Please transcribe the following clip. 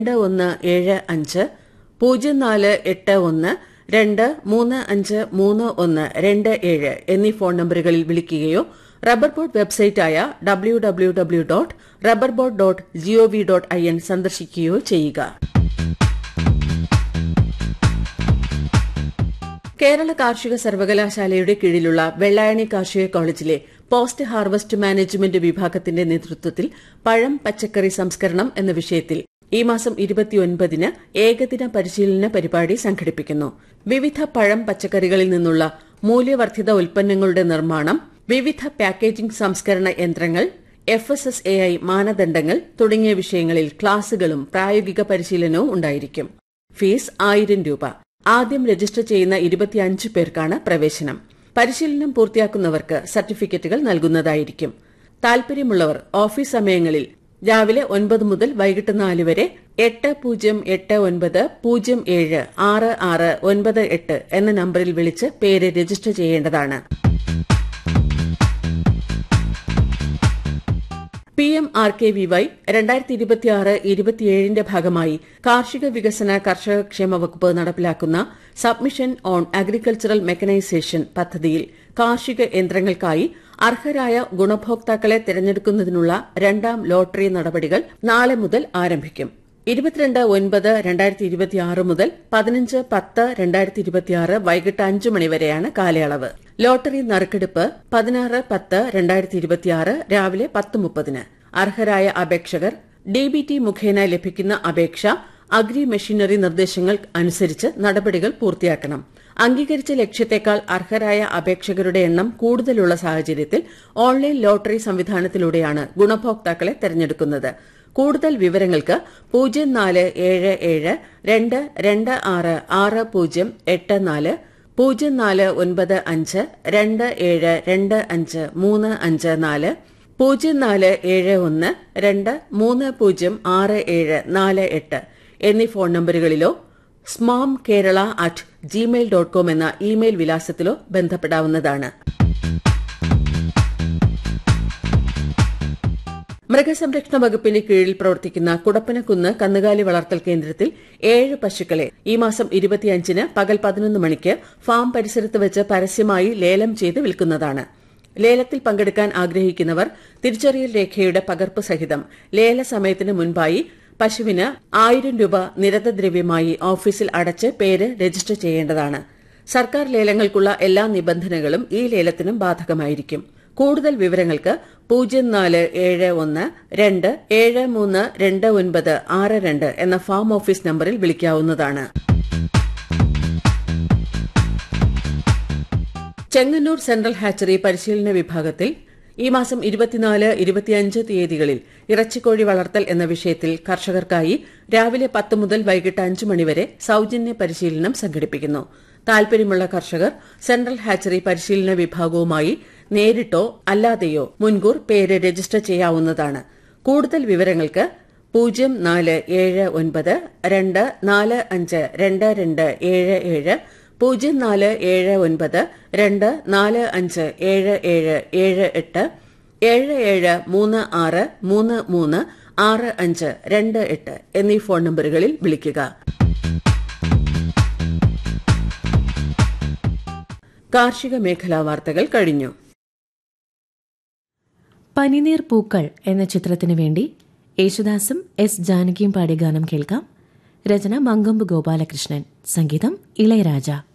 രണ്ട് ഒന്ന് ഏഴ് അഞ്ച് പൂജ്യം നാല് എട്ട് ഒന്ന് രണ്ട് മൂന്ന് അഞ്ച് മൂന്ന് ഒന്ന് രണ്ട് ഏഴ് എന്നീ ഫോൺ നമ്പറുകളിൽ വിളിക്കുകയോ റബ്ബർ ബോർഡ് വെബ്സൈറ്റായ W W W dot rubber board dot gov dot I N സന്ദർശിക്കുകയോ ചെയ്യുക കേരള കാർഷിക സർവകലാശാലയുടെ കീഴിലുള്ള വെള്ളായണി കാർഷിക കോളേജിലെ പോസ്റ്റ് ഹാർവസ്റ്റ് മാനേജ്മെന്റ് വിഭാഗത്തിന്റെ നേതൃത്വത്തിൽ പഴം പച്ചക്കറി സംസ്കരണം എന്ന വിഷയത്തിൽ ഈ മാസം ഇരുപത്തിയൊൻപതിന് ഏകദിന പരിശീലന പരിപാടി സംഘടിപ്പിക്കുന്നു വിവിധ പഴം പച്ചക്കറികളിൽ നിന്നുള്ള മൂല്യവർദ്ധിത ഉൽപ്പന്നങ്ങളുടെ നിർമ്മാണം വിവിധ പാക്കേജിംഗ് സംസ്കരണ യന്ത്രങ്ങൾ F S S A I മാനദണ്ഡങ്ങൾ തുടങ്ങിയ വിഷയങ്ങളിൽ ക്ലാസുകളും പ്രായോഗിക പരിശീലനവും ഉണ്ടായിരിക്കും ഫീസ് ആയിരം രൂപ ആദ്യം രജിസ്റ്റർ ചെയ്യുന്ന ഇരുപത്തിയഞ്ച് പേർക്കാണ് പ്രവേശനം പരിശീലനം പൂർത്തിയാക്കുന്നവർക്ക് സർട്ടിഫിക്കറ്റുകൾ നൽകുന്നതായിരിക്കും താൽപര്യമുള്ളവർ ഓഫീസ് സമയങ്ങളിൽ രാവിലെ ഒൻപത് മുതൽ വൈകിട്ട് നാല് വരെ എട്ട് പൂജ്യം എട്ട് ഒൻപത് പൂജ്യം ഏഴ് ആറ് ആറ് ഒൻപത് എട്ട് എന്ന നമ്പറിൽ വിളിച്ച് പേര് രജിസ്റ്റർ ചെയ്യേണ്ടതാണ് P M R K V Y രണ്ടായിരത്തി ഇരുപത്തിയാറ് ഇരുപത്തിയേഴിന്റെ ഭാഗമായി കാർഷിക വികസന കർഷക ക്ഷേമ വകുപ്പ് നടപ്പിലാക്കുന്ന സബ്മിഷൻ ഓൺ അഗ്രികൾച്ചറൽ മെക്കനൈസേഷൻ പദ്ധതിയിൽ കാർഷിക യന്ത്രങ്ങൾക്കായി അർഹരായ ഗുണഭോക്താക്കളെ തിരഞ്ഞെടുക്കുന്നതിനുള്ള രണ്ടാം ലോട്ടറി നടപടികൾ നാളെ മുതൽ ആരംഭിക്കും ഇരുപത്തിരണ്ട് ഒൻപത് രണ്ടായിരത്തി ഇരുപത്തിയാറ് മുതൽ പതിനഞ്ച് പത്ത് രണ്ടായിരത്തി ഇരുപത്തിയാറ് വൈകിട്ട് അഞ്ചു മണിവരെയാണ് കാലയളവ് ലോട്ടറി നറുക്കെടുപ്പ് പതിനാറ് പത്ത് രണ്ടായിരത്തി ഇരുപത്തിയാറ് രാവിലെ പത്ത് മുപ്പതിന് അർഹരായ അപേക്ഷകർ ഡി ബി ടി മുഖേന ലഭിക്കുന്ന അപേക്ഷ അഗ്രി മെഷീനറി നിർദ്ദേശങ്ങൾ അനുസരിച്ച് നടപടികൾ പൂർത്തിയാക്കണം അംഗീകരിച്ച ലക്ഷ്യത്തെക്കാൾ അർഹരായ അപേക്ഷകരുടെ എണ്ണം കൂടുതലുള്ള സാഹചര്യത്തിൽ ഓൺലൈൻ ലോട്ടറി സംവിധാനത്തിലൂടെയാണ് ഗുണഭോക്താക്കളെ തെരഞ്ഞെടുക്കുന്നത് കൂടുതൽ വിവരങ്ങൾക്ക് പൂജ്യം നാല് ഏഴ് ഏഴ് രണ്ട് രണ്ട് ആറ് ആറ് പൂജ്യം എട്ട് നാല് പൂജ്യം നാല് ഒൻപത് അഞ്ച് രണ്ട് ഏഴ് രണ്ട് അഞ്ച് മൂന്ന് അഞ്ച് നാല് പൂജ്യം നാല് ഏഴ് ഒന്ന് രണ്ട് മൂന്ന് പൂജ്യം ആറ് ഏഴ് നാല് എട്ട് എന്നീ ഫോൺ നമ്പറുകളിലോ SMAM Kerala at Gmail dot com എന്ന ഇമെയിൽ വിലാസത്തിലോ ബന്ധപ്പെടാവുന്നതാണ് മൃഗസംരക്ഷണ വകുപ്പിന് കീഴിൽ പ്രവർത്തിക്കുന്ന കുടപ്പനക്കുന്ന് കന്നുകാലി വളർത്തൽ കേന്ദ്രത്തിൽ ഏഴ് പശുക്കളെ ഈ മാസം ഇരുപത്തിയഞ്ചിന് പകൽ പതിനൊന്ന് മണിക്ക് ഫാം പരിസരത്ത് വെച്ച് പരസ്യമായി ലേലം ചെയ്ത് വിൽക്കുന്നതാണ് ലേലത്തിൽ പങ്കെടുക്കാൻ ആഗ്രഹിക്കുന്നവർ തിരിച്ചറിയൽ രേഖയുടെ പകർപ്പ് സഹിതം ലേല സമയത്തിന് മുൻപായി പശുവിന് ആയിരം രൂപ നിരതദ്രവ്യമായി ഓഫീസിൽ അടച്ച് പേര് രജിസ്റ്റർ ചെയ്യേണ്ടതാണ് സർക്കാർ ലേലങ്ങൾക്കുള്ള എല്ലാ നിബന്ധനകളും ഈ ലേലത്തിനും ബാധകമായിരിക്കും കൂടുതൽ വിവരങ്ങൾക്ക് പൂജ്യം നാല് ഏഴ് ഒന്ന് രണ്ട് ഏഴ് മൂന്ന് രണ്ട് ഒൻപത് ആറ് രണ്ട് എന്ന ഫാം ഓഫീസ് നമ്പറിൽ വിളിക്കാവുന്നതാണ് ചെങ്ങന്നൂർ സെൻട്രൽ ഹാച്ചറി പരിശീലന വിഭാഗത്തിൽ ഈ മാസം ഇരുപത്തിനാല് ഇരുപത്തിയഞ്ച് തീയതികളിൽ ഇറച്ചിക്കോഴി വളർത്തൽ എന്ന വിഷയത്തിൽ കർഷകർക്കായി രാവിലെ പത്ത് മുതൽ വൈകിട്ട് അഞ്ച് മണിവരെ സൌജന്യ പരിശീലനം സംഘടിപ്പിക്കുന്നു താൽപര്യമുള്ള കർഷകർ സെൻട്രൽ ഹാച്ചറി പരിശീലന വിഭാഗവുമായി നേരിട്ടോ അല്ലാതെയോ മുൻകൂർ പേര് രജിസ്റ്റർ ചെയ്യാവുന്നതാണ് കൂടുതൽ വിവരങ്ങൾക്ക് പൂജ്യം നാല് ഏഴ് ഒൻപത് രണ്ട് നാല് അഞ്ച് രണ്ട് രണ്ട് ഏഴ് ഏഴ് പൂജ്യം നാല് ഏഴ് ഒൻപത് രണ്ട് നാല് അഞ്ച് ഏഴ് ഏഴ് ഏഴ് എട്ട് ഏഴ് ഏഴ് മൂന്ന് ആറ് മൂന്ന് മൂന്ന് ആറ് അഞ്ച് രണ്ട് എട്ട് എന്നീ ഫോൺ നമ്പറുകളിൽ വിളിക്കുക കാർഷിക മേഖലാ വാർത്തകൾ കഴിഞ്ഞു പനിനീർ പൂക്കൾ എന്ന ചിത്രത്തിനു വേണ്ടി യേശുദാസും എസ് ജാനകിയും പാടിയ ഗാനം കേൾക്കാം രചന മങ്കമ്പ് ഗോപാലകൃഷ്ണൻ സംഗീതം ഇളയരാജ